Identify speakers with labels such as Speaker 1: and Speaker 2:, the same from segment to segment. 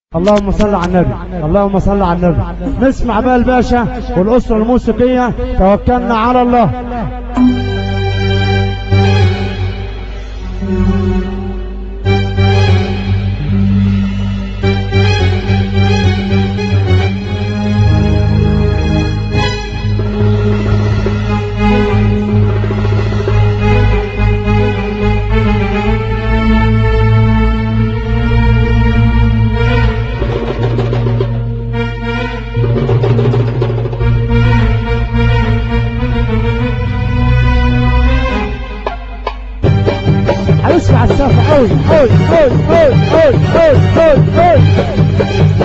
Speaker 1: اللهم صل على النبي اللهم صل على النبي نسمع بقى الباشا والأسرة الموسيقية توكلنا على الله هنسمع السقف قوي قوي قوي قوي قوي قوي قوي قوي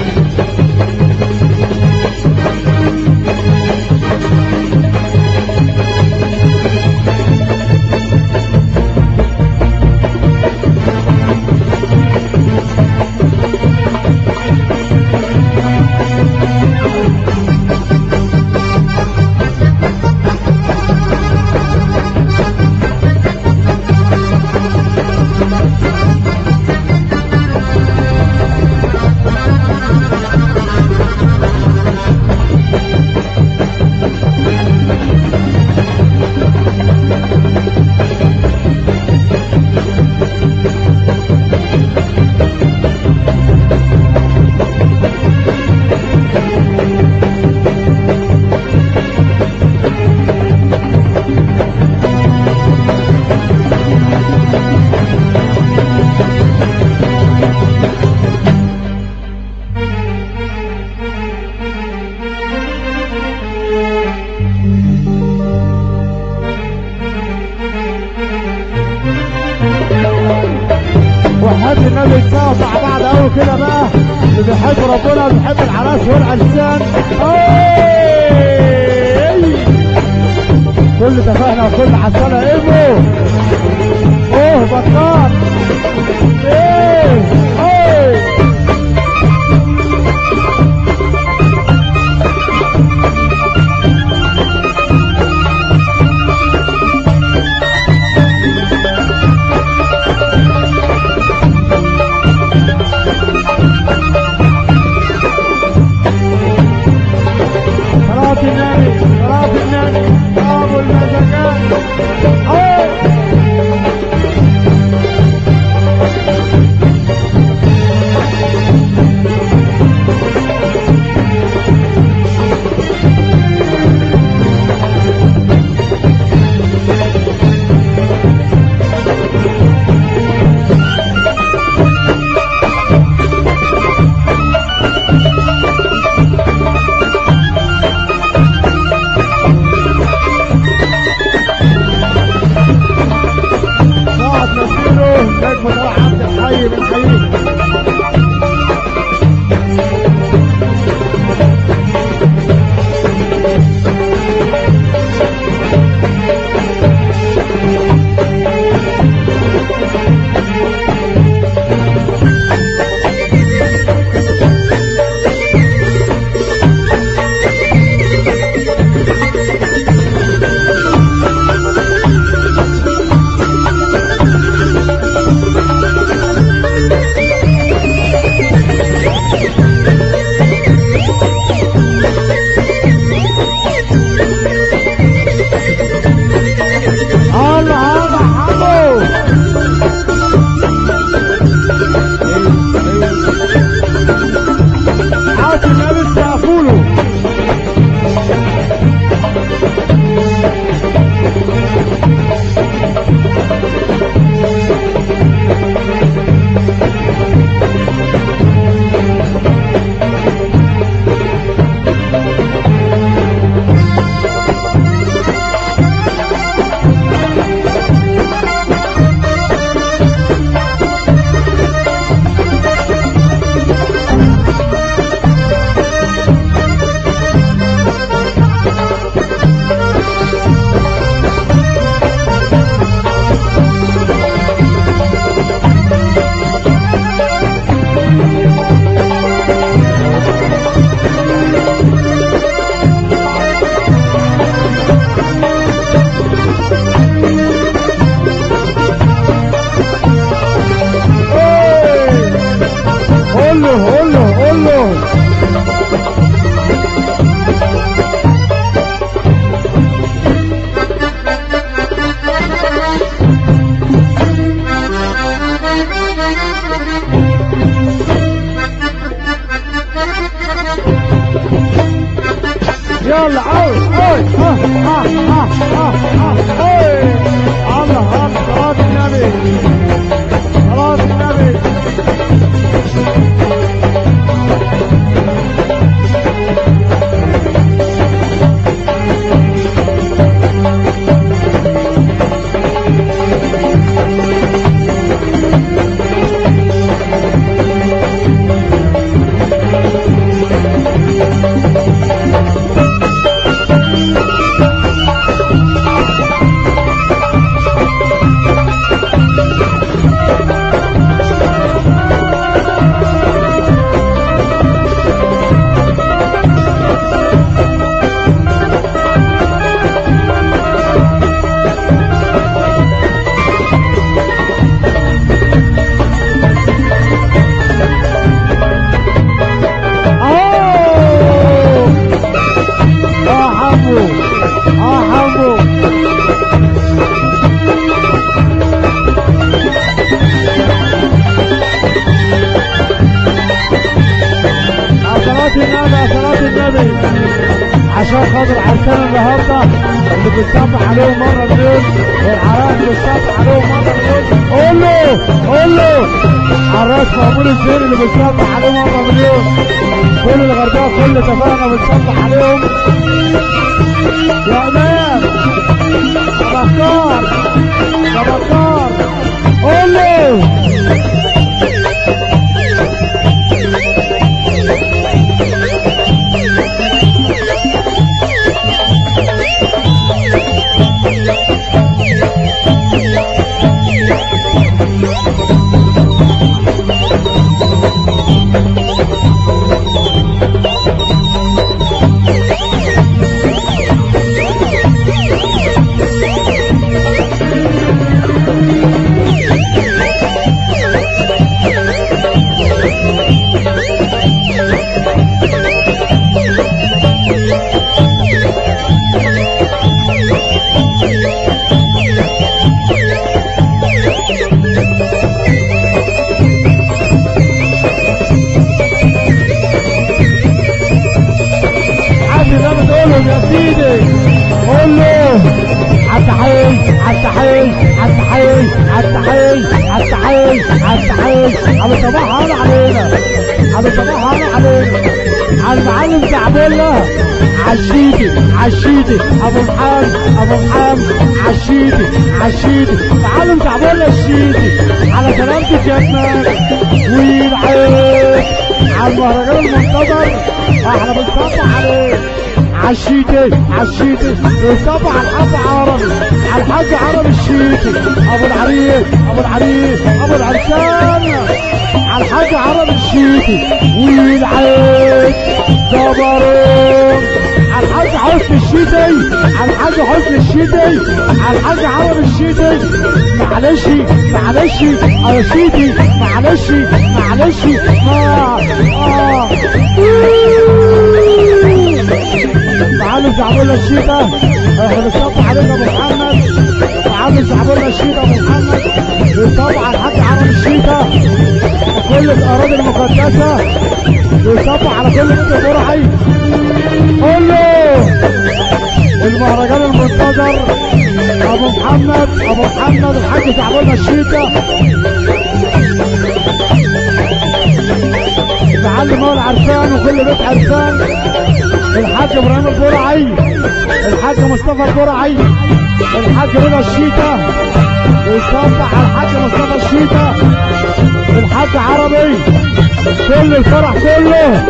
Speaker 1: وحد النبي يتساوى مع بعض قوي كده بقى اللي بيحب ربنا بيحب العراس والعرسان أوي. كل تفاهنا وكل حسنة ايمو اوه بطال ايه ايه صلاة النبي صلاة النبي أبو المزكات أوه. قول له قول له قول له يلا اوي اوي ها ها ها ها ها اوي الله الله صلاة النبي صلاة النبي اوه اه حمو اه حمو على صلاة النبي على صلاة النبي عشان خاطر عرسان النهارده اللي بتصبح عليهم مرة مليون والعراس بتصبح عليهم مرة مليون قول له قول له عراس مأمور الزين اللي بتصبح عليهم مرة مليون كل الغردقة كل تفاهنا بتصبح عليهم يا امان يا بكار يا بكار قول له عادي ده بتقولهم يا سيدي قول له عالتحيل عالتحيل عالتحيل عالتحيل عالتحيل عالتحيل ابو صباح هلا علينا ابو صباح هلا علينا على المعلم كعبله عالشيدي عالشيدي ابو محمد ابو محمد عالشيدي عالشيدي معلم كعبله الشيدي على سلامتك يا ابنك ويبعد على المهرجان المنتظر احنا بنصبح عليه عالشيتي عالشيتي بنصبح على الحاج عربي على الحاج عربي الشيتي ابو العريس ابو العريس ابو العرسان على الحاج عربي الشيتي والعيد جبروت على الحاج حسن الشيتي على الحاج حسن الشيتي على الحاج عربي الشيتي معلش معلش يا شيتي معلش معلش اه اه معلم زعبولة الشيطة احنا بنصب علينا ابو محمد معلم زعبولة الشيطة ابو محمد بنصب على الحاج عرب الشيطة كل الاراضي المقدسة بنصب على كل بيت فرعي قول له المهرجان المنتظر ابو محمد ابو محمد الحاج زعبولة الشيطة معلم هو العرسان وكل بيت عرسان الحاج ابراهيم البرعي الحاج مصطفى البرعي الحاج رضا الشيتا ويصبح على الحاج مصطفى الشيتا الحاج عربي كل الفرح كله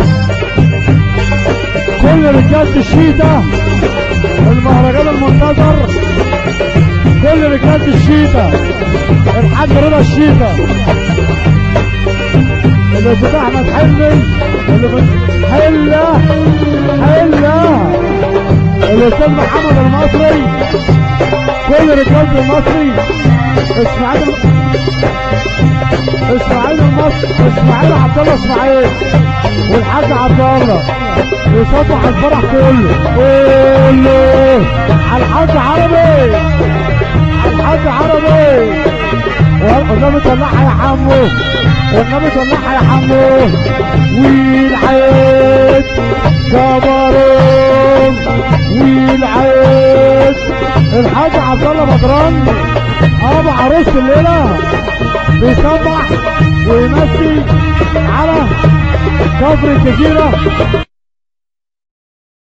Speaker 1: كل رجاله الشيتا المهرجان المنتظر كل رجاله الشيتا الحاج رضا الشيتا الاستاذ احمد حلمي اللي بن- حله حله الاستاذ محمد المصري كل رجال المصري اسماعيل اسماعيل المصري اسماعيل عبد الله اسماعيل والحاج عبد الله يصبح على الفرح كله كله على الحاج عربي على الحاج عربي والنبي طلعها يا حمو والنبي طلعها يا حمو والعيد كبرون والعيد الحاج عبد الله بدران ابو عروس الليله بيصبح ويمسي على كفر الجزيره